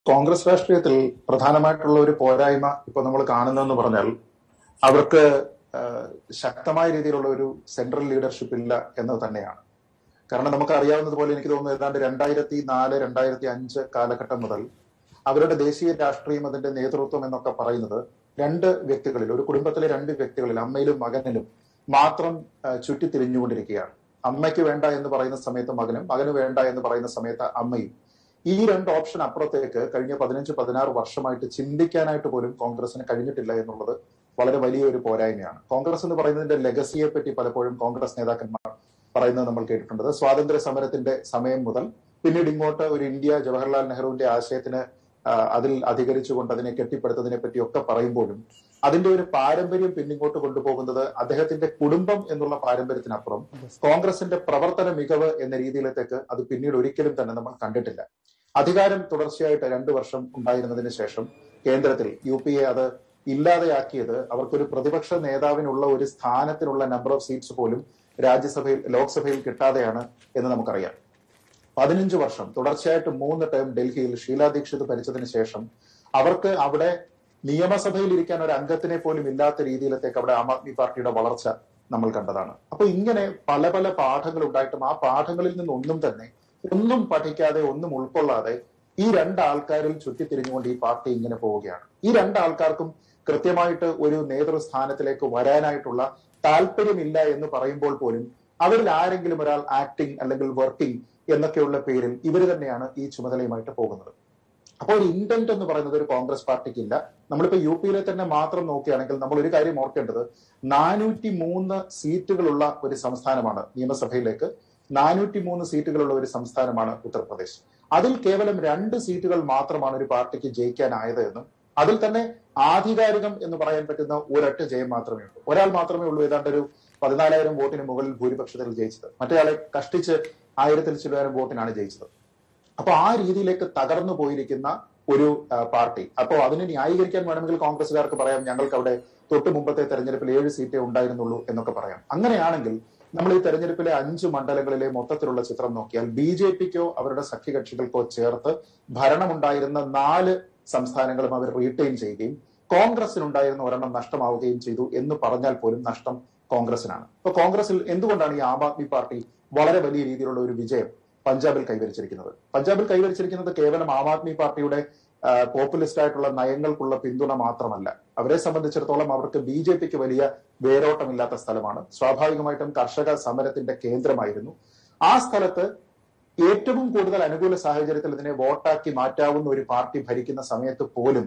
കോൺഗ്രസ് രാഷ്ട്രീയത്തിൽ പ്രധാനമായിട്ടുള്ള ഒരു പോരായ്മ ഇപ്പൊ നമ്മൾ കാണുന്നതെന്ന് പറഞ്ഞാൽ അവർക്ക് ആഹ്, ശക്തമായ രീതിയിലുള്ള ഒരു സെൻട്രൽ ലീഡർഷിപ്പ് ഇല്ല എന്നത് തന്നെയാണ് കാരണം നമുക്ക് അറിയാവുന്നതുപോലെ എനിക്ക് തോന്നുന്നു ഏതാണ്ട് രണ്ടായിരത്തി നാല് രണ്ടായിരത്തി അഞ്ച് കാലഘട്ടം മുതൽ അവരുടെ ദേശീയ രാഷ്ട്രീയം അതിന്റെ നേതൃത്വം എന്നൊക്കെ പറയുന്നത് രണ്ട് വ്യക്തികളിൽ ഒരു കുടുംബത്തിലെ രണ്ട് വ്യക്തികളിൽ അമ്മയിലും മകനിലും മാത്രം ആഹ്, ചുറ്റിത്തിരിഞ്ഞുകൊണ്ടിരിക്കുകയാണ് അമ്മയ്ക്ക് വേണ്ട എന്ന് പറയുന്ന സമയത്ത് മകനും മകന് വേണ്ട എന്ന് പറയുന്ന സമയത്ത് അമ്മയും ഈ രണ്ട് ഓപ്ഷൻ അപ്പുറത്തേക്ക് കഴിഞ്ഞ പതിനഞ്ച് പതിനാറ് വർഷമായിട്ട് ചിന്തിക്കാനായിട്ട് പോലും കോൺഗ്രസിന് കഴിഞ്ഞിട്ടില്ല എന്നുള്ളത് വളരെ വലിയ ഒരു പോരായ്മയാണ് കോൺഗ്രസ് എന്ന് പറയുന്നതിന്റെ ലെഗസിയെ പറ്റി പലപ്പോഴും കോൺഗ്രസ് നേതാക്കന്മാർ പറയുന്നത് നമ്മൾ കേട്ടിട്ടുണ്ട് അത് സ്വാതന്ത്ര്യ സമരത്തിന്റെ സമയം മുതൽ പിന്നീട് ഇങ്ങോട്ട് ഒരു ഇന്ത്യ ജവഹർലാൽ നെഹ്റുവിന്റെ ആശയത്തിന് ആ, അതിൽ അധികരിച്ചുകൊണ്ട് അതിനെ കെട്ടിപ്പടുത്തതിനെ പറ്റിയൊക്കെ പറയുമ്പോഴും അതിന്റെ ഒരു പാരമ്പര്യം പിന്നിങ്ങോട്ട് കൊണ്ടുപോകുന്നത് അദ്ദേഹത്തിന്റെ കുടുംബം എന്നുള്ള പാരമ്പര്യത്തിനപ്പുറം കോൺഗ്രസിന്റെ പ്രവർത്തന മികവ് എന്ന രീതിയിലത്തേക്ക് അത് പിന്നീട് ഒരിക്കലും തന്നെ നമ്മൾ കണ്ടിട്ടില്ല അധികാരം തുടർച്ചയായിട്ട് രണ്ടു വർഷം ഉണ്ടായിരുന്നതിന് ശേഷം കേന്ദ്രത്തിൽ യു പി എ അത് ഇല്ലാതെയാക്കിയത് അവർക്കൊരു പ്രതിപക്ഷ നേതാവിനുള്ള ഒരു സ്ഥാനത്തിനുള്ള നമ്പർ ഓഫ് സീറ്റ്സ് പോലും രാജ്യസഭയിൽ ലോക്സഭയിൽ കിട്ടാതെയാണ് എന്ന് നമുക്കറിയാം പതിനഞ്ച് വർഷം തുടർച്ചയായിട്ട് മൂന്ന് ടേം ഡൽഹിയിൽ ഷീലാ ദീക്ഷിത് ഭരിച്ചതിന് ശേഷം അവർക്ക് അവിടെ നിയമസഭയിൽ ഇരിക്കാൻ ഒരു അംഗത്തിനെ പോലും ഇല്ലാത്ത രീതിയിലത്തേക്ക് അവിടെ ആം ആദ്മി പാർട്ടിയുടെ വളർച്ച നമ്മൾ കണ്ടതാണ് അപ്പൊ ഇങ്ങനെ പല പല പാഠങ്ങൾ ഉണ്ടായിട്ടും ആ പാഠങ്ങളിൽ നിന്നൊന്നും തന്നെ ഒന്നും പഠിക്കാതെ ഒന്നും ഉൾക്കൊള്ളാതെ ഈ രണ്ട് ആൾക്കാരിൽ ചുറ്റിത്തിരിഞ്ഞുകൊണ്ട് ഈ പാർട്ടി ഇങ്ങനെ പോവുകയാണ് ഈ രണ്ട് ആൾക്കാർക്കും കൃത്യമായിട്ട് ഒരു നേതൃസ്ഥാനത്തിലേക്ക് വരാനായിട്ടുള്ള താല്പര്യമില്ല എന്ന് പറയുമ്പോൾ പോലും അവരിൽ ആരെങ്കിലും ഒരാൾ ആക്ടിങ് അല്ലെങ്കിൽ വർക്കിംഗ് എന്നൊക്കെയുള്ള പേരിൽ ഇവർ തന്നെയാണ് ഈ ചുമതലയുമായിട്ട് പോകുന്നത് അപ്പോൾ ഒരു ഇന്റന്റ് എന്ന് പറയുന്നത് ഒരു കോൺഗ്രസ് പാർട്ടിക്ക് ഇല്ല നമ്മളിപ്പോ യു പിയിലെ തന്നെ മാത്രം നോക്കുകയാണെങ്കിൽ നമ്മൾ ഒരു കാര്യം ഓർക്കേണ്ടത് നാനൂറ്റി മൂന്ന് സീറ്റുകളുള്ള ഒരു സംസ്ഥാനമാണ് നിയമസഭയിലേക്ക് നാനൂറ്റി മൂന്ന് സീറ്റുകളുള്ള ഒരു സംസ്ഥാനമാണ് ഉത്തർപ്രദേശ് അതിൽ കേവലം രണ്ട് സീറ്റുകൾ മാത്രമാണ് ഒരു പാർട്ടിക്ക് ജയിക്കാനായത് എന്നും അതിൽ തന്നെ ആധികാരികം എന്ന് പറയാൻ പറ്റുന്ന ഒരൊറ്റ ജയം മാത്രമേ ഉള്ളൂ ഒരാൾ മാത്രമേ ഉള്ളൂ ഏതാണ്ട് ഒരു പതിനാലായിരം വോട്ടിന് മുകളിൽ ഭൂരിപക്ഷത്തിൽ ജയിച്ചത് മറ്റേയാളെ കഷ്ടിച്ച് ആയിരത്തിൽ ചില്ലായിരം വോട്ടിനാണ് ജയിച്ചത് അപ്പൊ ആ രീതിയിലേക്ക് തകർന്നു പോയിരിക്കുന്ന ഒരു ആ, പാർട്ടി അപ്പോ അതിനെ ന്യായീകരിക്കാൻ വേണമെങ്കിൽ കോൺഗ്രസുകാർക്ക് പറയാം ഞങ്ങൾക്ക് അവിടെ തൊട്ട് മുമ്പത്തെ തെരഞ്ഞെടുപ്പിൽ ഏഴ് സീറ്റേ ഉണ്ടായിരുന്നുള്ളൂ എന്നൊക്കെ പറയാം അങ്ങനെയാണെങ്കിൽ നമ്മൾ ഈ തെരഞ്ഞെടുപ്പിലെ അഞ്ച് മണ്ഡലങ്ങളിലെ മൊത്തത്തിലുള്ള ചിത്രം നോക്കിയാൽ ബി ജെ പിക്കോ അവരുടെ സഖ്യകക്ഷികൾക്കോ ചേർത്ത് ഭരണമുണ്ടായിരുന്ന നാല് സംസ്ഥാനങ്ങളും അവർ റീറ്റെയിൻ ചെയ്യുകയും കോൺഗ്രസിനുണ്ടായിരുന്ന ഒരെണ്ണം നഷ്ടമാവുകയും ചെയ്തു എന്ന് പറഞ്ഞാൽ പോലും നഷ്ടം കോൺഗ്രസിനാണ് അപ്പൊ കോൺഗ്രസിൽ എന്തുകൊണ്ടാണ് ഈ ആം ആദ്മി പാർട്ടി വളരെ വലിയ രീതിയിലുള്ള ഒരു വിജയം പഞ്ചാബിൽ കൈവരിച്ചിരിക്കുന്നത് പഞ്ചാബിൽ കൈവരിച്ചിരിക്കുന്നത് കേവലം ആം ആദ്മി പാർട്ടിയുടെ പോപ്പുലിസ്റ്റ് ആയിട്ടുള്ള നയങ്ങൾക്കുള്ള പിന്തുണ മാത്രമല്ല അവരെ സംബന്ധിച്ചിടത്തോളം അവർക്ക് ബി ജെ പിക്ക് വലിയ വേരോട്ടമില്ലാത്ത സ്ഥലമാണ് സ്വാഭാവികമായിട്ടും കർഷക സമരത്തിന്റെ കേന്ദ്രമായിരുന്നു ആ സ്ഥലത്ത് ഏറ്റവും കൂടുതൽ അനുകൂല സാഹചര്യത്തിൽ ഇതിനെ വോട്ടാക്കി മാറ്റാവുന്ന ഒരു പാർട്ടി ഭരിക്കുന്ന സമയത്ത് പോലും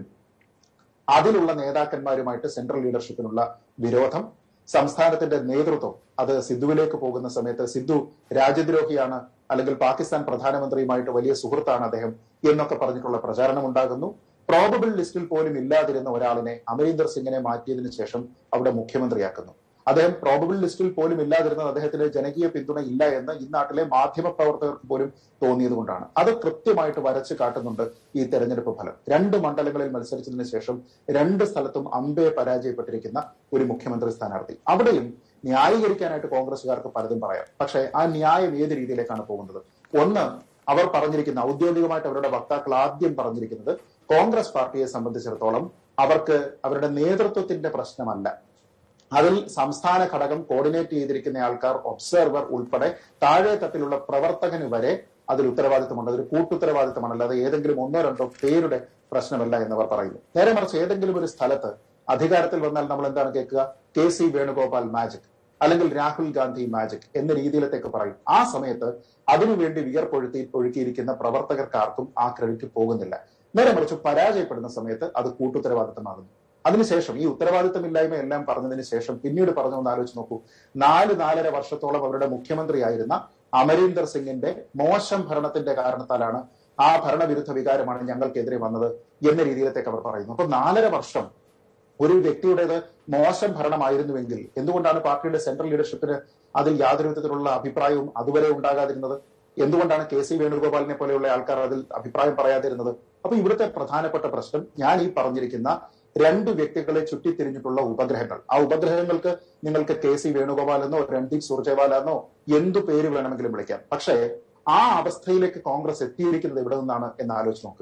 അതിലുള്ള നേതാക്കന്മാരുമായിട്ട് സെൻട്രൽ ലീഡർഷിപ്പിനുള്ള വിരോധം സംസ്ഥാനത്തിന്റെ നേതൃത്വം അത് സിദ്ധുവിലേക്ക് പോകുന്ന സമയത്ത് സിദ്ധു രാജ്യദ്രോഹിയാണ് അല്ലെങ്കിൽ പാകിസ്ഥാൻ പ്രധാനമന്ത്രിയുമായിട്ട് വലിയ സുഹൃത്താണ് അദ്ദേഹം എന്നൊക്കെ പറഞ്ഞിട്ടുള്ള പ്രചാരണം ഉണ്ടാകുന്നു പ്രോബബിൾ ലിസ്റ്റിൽ പോലും ഇല്ലാതിരുന്ന ഒരാളിനെ അമരീന്ദർ സിംഗിനെ മാറ്റിയതിനു ശേഷം അവിടെ മുഖ്യമന്ത്രിയാക്കുന്നു അദ്ദേഹം പ്രോബബിൾ ലിസ്റ്റിൽ പോലും ഇല്ലാതിരുന്നത് അദ്ദേഹത്തിന് ജനകീയ പിന്തുണ ഇല്ല എന്ന് ഈ നാട്ടിലെ മാധ്യമ പ്രവർത്തകർക്ക് പോലും തോന്നിയത് കൊണ്ടാണ് അത് കൃത്യമായിട്ട് വരച്ചു കാട്ടുന്നുണ്ട് ഈ തെരഞ്ഞെടുപ്പ് ഫലം രണ്ട് മണ്ഡലങ്ങളിൽ മത്സരിച്ചതിന് ശേഷം രണ്ട് സ്ഥലത്തും അമ്പയെ പരാജയപ്പെട്ടിരിക്കുന്ന ഒരു മുഖ്യമന്ത്രി സ്ഥാനാർത്ഥി അവിടെയും ന്യായീകരിക്കാനായിട്ട് കോൺഗ്രസുകാർക്ക് പലതും പറയാം പക്ഷേ ആ ന്യായം ഏത് രീതിയിലേക്കാണ് പോകുന്നത് ഒന്ന് അവർ പറഞ്ഞിരിക്കുന്ന ഔദ്യോഗികമായിട്ട് അവരുടെ വക്താക്കൾ ആദ്യം പറഞ്ഞിരിക്കുന്നത് കോൺഗ്രസ് പാർട്ടിയെ സംബന്ധിച്ചിടത്തോളം അവർക്ക് അവരുടെ നേതൃത്വത്തിന്റെ പ്രശ്നമല്ല അതിൽ സംസ്ഥാന ഘടകം കോർഡിനേറ്റ് ചെയ്തിരിക്കുന്ന ആൾക്കാർ ഒബ്സർവർ ഉൾപ്പെടെ താഴെ തട്ടിലുള്ള പ്രവർത്തകന് വരെ അതിൽ ഉത്തരവാദിത്തമുണ്ട് അതൊരു കൂട്ടുത്തരവാദിത്തമാണ് അല്ലാതെ ഏതെങ്കിലും ഒന്നോ രണ്ടോ പേരുടെ പ്രശ്നമല്ല എന്നവർ പറയുന്നു നേരെ മറിച്ച് ഏതെങ്കിലും ഒരു സ്ഥലത്ത് അധികാരത്തിൽ വന്നാൽ നമ്മൾ എന്താണ് കേൾക്കുക കെ സി വേണുഗോപാൽ മാജിക് അല്ലെങ്കിൽ രാഹുൽ ഗാന്ധി മാജിക് എന്ന രീതിയിലത്തേക്ക് പറയും ആ സമയത്ത് അതിനുവേണ്ടി വിയർപ്പൊഴുത്തി ഒഴുക്കിയിരിക്കുന്ന പ്രവർത്തകർക്കാർക്കും ആ ക്രെഡിറ്റ് പോകുന്നില്ല നേരെ മറിച്ച് പരാജയപ്പെടുന്ന സമയത്ത് അത് കൂട്ടുത്തരവാദിത്തമാകുന്നു അതിനുശേഷം ഈ ഉത്തരവാദിത്തമില്ലായ്മ എല്ലാം പറഞ്ഞതിന് ശേഷം പിന്നീട് പറഞ്ഞു ഒന്ന് ആലോചിച്ച് നോക്കൂ നാല് നാലര വർഷത്തോളം അവരുടെ മുഖ്യമന്ത്രിയായിരുന്ന അമരീന്ദർ സിംഗിന്റെ മോശം ഭരണത്തിന്റെ കാരണത്താലാണ് ആ ഭരണവിരുദ്ധ വികാരമാണ് ഞങ്ങൾക്കെതിരെ വന്നത് എന്ന രീതിയിലത്തേക്ക് അവർ പറയുന്നു അപ്പൊ നാലര വർഷം ഒരു വ്യക്തിയുടേത് മോശം ഭരണമായിരുന്നുവെങ്കിൽ എന്തുകൊണ്ടാണ് പാർട്ടിയുടെ സെൻട്രൽ ലീഡർഷിപ്പിന് അതിൽ യാതൊരു വിധത്തിലുള്ള അഭിപ്രായവും അതുവരെ ഉണ്ടാകാതിരുന്നത് എന്തുകൊണ്ടാണ് കെ സി വേണുഗോപാലിനെ പോലെയുള്ള ആൾക്കാർ അതിൽ അഭിപ്രായം പറയാതിരുന്നത് അപ്പൊ ഇവിടുത്തെ പ്രധാനപ്പെട്ട പ്രശ്നം ഞാൻ ഈ പറഞ്ഞിരിക്കുന്ന രണ്ട് വ്യക്തികളെ ചുറ്റിത്തിരിഞ്ഞിട്ടുള്ള ഉപഗ്രഹങ്ങൾ ആ ഉപഗ്രഹങ്ങൾക്ക് നിങ്ങൾക്ക് കെ സി വേണുഗോപാൽ എന്നോ രൺദീപ് സുർജേവാല എന്നോ എന്തു പേര് വേണമെങ്കിലും വിളിക്കാം പക്ഷേ ആ അവസ്ഥയിലേക്ക് കോൺഗ്രസ് എത്തിയിരിക്കുന്നത് എവിടെ നിന്നാണ് എന്ന് ആലോചിച്ച് നോക്കുക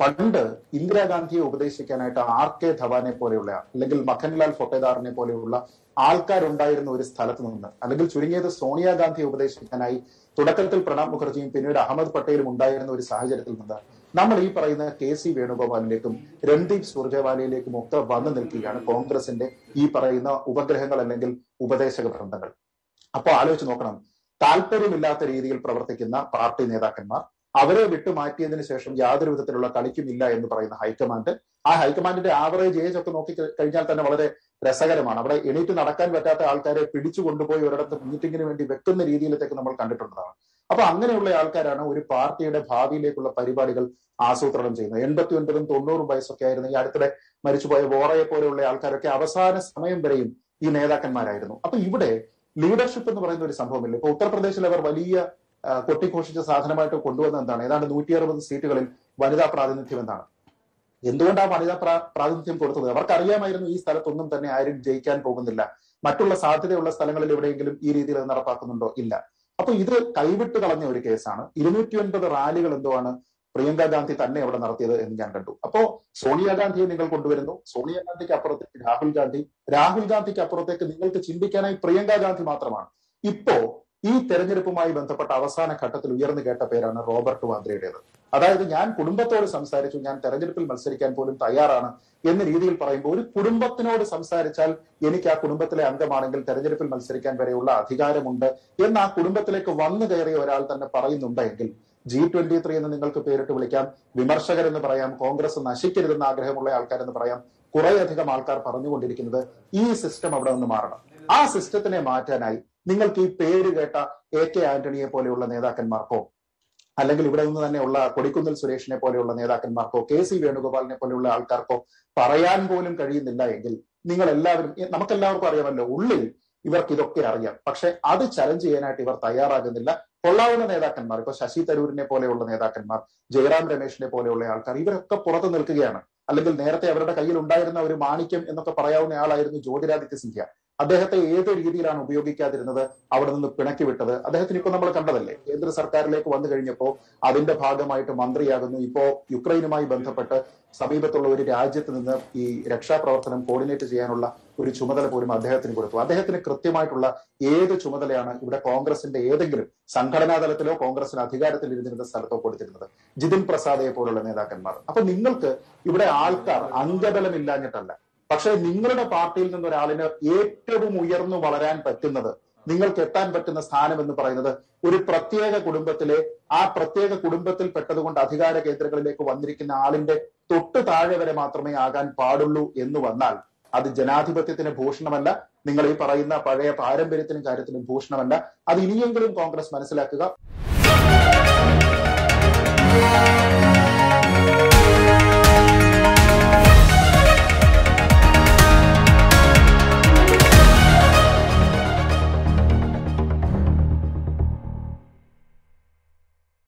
പണ്ട് ഇന്ദിരാഗാന്ധിയെ ഉപദേശിക്കാനായിട്ട് ആർ കെ ധവാനെ പോലെയുള്ള അല്ലെങ്കിൽ മഖൻലാൽ ഫൊട്ടേദാറിനെ പോലെയുള്ള ആൾക്കാരുണ്ടായിരുന്ന ഒരു സ്ഥലത്ത് നിന്ന് അല്ലെങ്കിൽ ചുരുങ്ങിയത് സോണിയാഗാന്ധിയെ ഉപദേശിക്കാനായി തുടക്കത്തിൽ പ്രണബ് മുഖർജിയും പിന്നീട് അഹമ്മദ് പട്ടേലും ഉണ്ടായിരുന്ന ഒരു സാഹചര്യത്തിൽ നിന്ന് നമ്മൾ ഈ പറയുന്ന കെ സി വേണുഗോപാലിലേക്കും രൺദീപ് സുർജേവാലയിലേക്കും ഒക്കെ വന്നു നിൽക്കുകയാണ് കോൺഗ്രസിന്റെ ഈ പറയുന്ന ഉപഗ്രഹങ്ങൾ അല്ലെങ്കിൽ ഉപദേശക ബൃന്ദങ്ങൾ അപ്പോൾ ആലോചിച്ച് നോക്കണം താല്പര്യമില്ലാത്ത രീതിയിൽ പ്രവർത്തിക്കുന്ന പാർട്ടി നേതാക്കന്മാർ അവരെ വിട്ടുമാറ്റിയതിനു ശേഷം യാതൊരു വിധത്തിലുള്ള കളിക്കുമില്ല എന്ന് പറയുന്ന ഹൈക്കമാൻഡ് ആ ഹൈക്കമാൻഡിന്റെ ആവറേജ് ഏജ് ഒക്കെ നോക്കി കഴിഞ്ഞാൽ തന്നെ വളരെ രസകരമാണ് അവിടെ എണീറ്റ് നടക്കാൻ പറ്റാത്ത ആൾക്കാരെ പിടിച്ചു കൊണ്ടുപോയി ഒരിടത്ത് മീറ്റിംഗിന് വേണ്ടി വെക്കുന്ന രീതിയിലേക്ക് നമ്മൾ കണ്ടിട്ടുള്ളതാണ് അപ്പൊ അങ്ങനെയുള്ള ആൾക്കാരാണ് ഒരു പാർട്ടിയുടെ ഭാവിയിലേക്കുള്ള പരിപാടികൾ ആസൂത്രണം ചെയ്യുന്നത് എൺപത്തി ഒൻപതും തൊണ്ണൂറും വയസ്സൊക്കെ ആയിരുന്നു ഈ അടുത്തിടെ മരിച്ചുപോയ വോറയെ പോലെയുള്ള ആൾക്കാരൊക്കെ അവസാന സമയം വരെയും ഈ നേതാക്കന്മാരായിരുന്നു അപ്പൊ ഇവിടെ ലീഡർഷിപ്പ് എന്ന് പറയുന്ന ഒരു സംഭവമില്ല ഇപ്പൊ ഉത്തർപ്രദേശിൽ അവർ വലിയ കൊട്ടിഘോഷിച്ച സാധനമായിട്ട് കൊണ്ടുവന്ന എന്താണ് ഏതാണ്ട് നൂറ്റി അറുപത് സീറ്റുകളിൽ വനിതാ പ്രാതിനിധ്യം എന്താണ് എന്തുകൊണ്ടാണ് വനിതാ പ്രാതിനിധ്യം കൊടുത്തത് അവർക്കറിയാമായിരുന്നു ഈ സ്ഥലത്തൊന്നും തന്നെ ആരും ജയിക്കാൻ പോകുന്നില്ല മറ്റുള്ള സാധ്യതയുള്ള സ്ഥലങ്ങളിൽ എവിടെയെങ്കിലും ഈ രീതിയിൽ അത് നടപ്പാക്കുന്നുണ്ടോ ഇല്ല അപ്പൊ ഇത് കൈവിട്ട് കളഞ്ഞ ഒരു കേസാണ് ഇരുന്നൂറ്റി ഒൻപത് റാലികൾ എന്തോ ആണ് പ്രിയങ്ക ഗാന്ധി തന്നെ അവിടെ നടത്തിയത് എന്ന് ഞാൻ കണ്ടു അപ്പോ സോണിയാഗാന്ധിയെ നിങ്ങൾ കൊണ്ടുവരുന്നു സോണിയാഗാന്ധിക്ക് അപ്പുറത്തേക്ക് രാഹുൽ ഗാന്ധി രാഹുൽ ഗാന്ധിക്ക് അപ്പുറത്തേക്ക് നിങ്ങൾക്ക് ചിന്തിക്കാനായി പ്രിയങ്ക ഗാന്ധി മാത്രമാണ് ഇപ്പോ ഈ തെരഞ്ഞെടുപ്പുമായി ബന്ധപ്പെട്ട അവസാന ഘട്ടത്തിൽ ഉയർന്നു കേട്ട പേരാണ് റോബർട്ട് വാദ്രയുടേത് അതായത് ഞാൻ കുടുംബത്തോട് സംസാരിച്ചു ഞാൻ തെരഞ്ഞെടുപ്പിൽ മത്സരിക്കാൻ പോലും തയ്യാറാണ് എന്ന രീതിയിൽ പറയുമ്പോൾ ഒരു കുടുംബത്തിനോട് സംസാരിച്ചാൽ എനിക്ക് ആ കുടുംബത്തിലെ അംഗമാണെങ്കിൽ തെരഞ്ഞെടുപ്പിൽ മത്സരിക്കാൻ വരെയുള്ള അധികാരമുണ്ട് എന്ന് ആ കുടുംബത്തിലേക്ക് വന്നു കയറിയ ഒരാൾ തന്നെ പറയുന്നുണ്ടെങ്കിൽ ജി ട്വന്റി ത്രീ എന്ന് നിങ്ങൾക്ക് പേരിട്ട് വിളിക്കാം വിമർശകരെന്ന് പറയാം കോൺഗ്രസ് നശിക്കരുതെന്ന് ആഗ്രഹമുള്ള ആൾക്കാരെന്ന് പറയാം കുറേയധികം ആൾക്കാർ പറഞ്ഞുകൊണ്ടിരിക്കുന്നത് ഈ സിസ്റ്റം അവിടെ നിന്ന് മാറണം ആ സിസ്റ്റത്തിനെ മാറ്റാനായി നിങ്ങൾക്ക് ഈ പേര് കേട്ട എ കെ ആന്റണിയെ പോലെയുള്ള നേതാക്കന്മാർക്കോ അല്ലെങ്കിൽ ഇവിടെ നിന്ന് തന്നെയുള്ള കൊടിക്കുന്നിൽ സുരേഷിനെ പോലെയുള്ള നേതാക്കന്മാർക്കോ കെ സി വേണുഗോപാലിനെ പോലെയുള്ള ആൾക്കാർക്കോ പറയാൻ പോലും കഴിയുന്നില്ല എങ്കിൽ നിങ്ങൾ എല്ലാവരും നമുക്കെല്ലാവർക്കും അറിയാമല്ലോ ഉള്ളിൽ ഇവർക്ക് ഇതൊക്കെ അറിയാം പക്ഷെ അത് ചലഞ്ച് ചെയ്യാനായിട്ട് ഇവർ തയ്യാറാകുന്നില്ല കൊള്ളാവുന്ന നേതാക്കന്മാർ ഇപ്പൊ ശശി തരൂരിനെ പോലെയുള്ള നേതാക്കന്മാർ ജയറാം രമേശിനെ പോലെയുള്ള ആൾക്കാർ ഇവരൊക്കെ പുറത്തു നിൽക്കുകയാണ് അല്ലെങ്കിൽ നേരത്തെ അവരുടെ കയ്യിൽ ഉണ്ടായിരുന്ന ഒരു മാണിക്യം എന്നൊക്കെ പറയാവുന്ന ആളായിരുന്നു ജ്യോതിരാദിത്യ സിന്ധ്യ അദ്ദേഹത്തെ ഏത് രീതിയിലാണ് ഉപയോഗിക്കാതിരുന്നത് അവിടെ നിന്ന് പിണക്കി വിട്ടത് അദ്ദേഹത്തിന് ഇപ്പൊ നമ്മൾ കണ്ടതല്ലേ കേന്ദ്ര സർക്കാരിലേക്ക് വന്നു കഴിഞ്ഞപ്പോൾ അതിന്റെ ഭാഗമായിട്ട് മന്ത്രിയാകുന്നു ഇപ്പോ യുക്രൈനുമായി ബന്ധപ്പെട്ട് സമീപത്തുള്ള ഒരു രാജ്യത്ത് നിന്ന് ഈ രക്ഷാപ്രവർത്തനം കോർഡിനേറ്റ് ചെയ്യാനുള്ള ഒരു ചുമതല പോലും അദ്ദേഹത്തിന് കൊടുത്തു അദ്ദേഹത്തിന് കൃത്യമായിട്ടുള്ള ഏത് ചുമതലയാണ് ഇവിടെ കോൺഗ്രസിന്റെ ഏതെങ്കിലും സംഘടനാ തലത്തിലോ കോൺഗ്രസിന് അധികാരത്തിൽ ഇരുന്നിരുന്ന സ്ഥലത്തോ കൊടുത്തിരുന്നത് ജിതിൻ പ്രസാദയെ പോലുള്ള നേതാക്കന്മാർ അപ്പൊ നിങ്ങൾക്ക് ഇവിടെ ആൾക്കാർ അംഗബലമില്ലാഞ്ഞിട്ടല്ല പക്ഷേ നിങ്ങളുടെ പാർട്ടിയിൽ നിന്ന് ഒരാളിന് ഏറ്റവും ഉയർന്നു വളരാൻ പറ്റുന്നത് നിങ്ങൾക്ക് എത്താൻ പറ്റുന്ന സ്ഥാനം എന്ന് പറയുന്നത് ഒരു പ്രത്യേക കുടുംബത്തിലെ ആ പ്രത്യേക കുടുംബത്തിൽ പെട്ടതുകൊണ്ട് അധികാര കേന്ദ്രങ്ങളിലേക്ക് വന്നിരിക്കുന്ന ആളിന്റെ തൊട്ട് താഴെ വരെ മാത്രമേ ആകാൻ പാടുള്ളൂ എന്ന് വന്നാൽ അത് ജനാധിപത്യത്തിന് ഭൂഷണമല്ല നിങ്ങൾ ഈ പറയുന്ന പഴയ പാരമ്പര്യത്തിനും കാര്യത്തിനും ഭൂഷണമല്ല അത് ഇനിയെങ്കിലും കോൺഗ്രസ് മനസ്സിലാക്കുക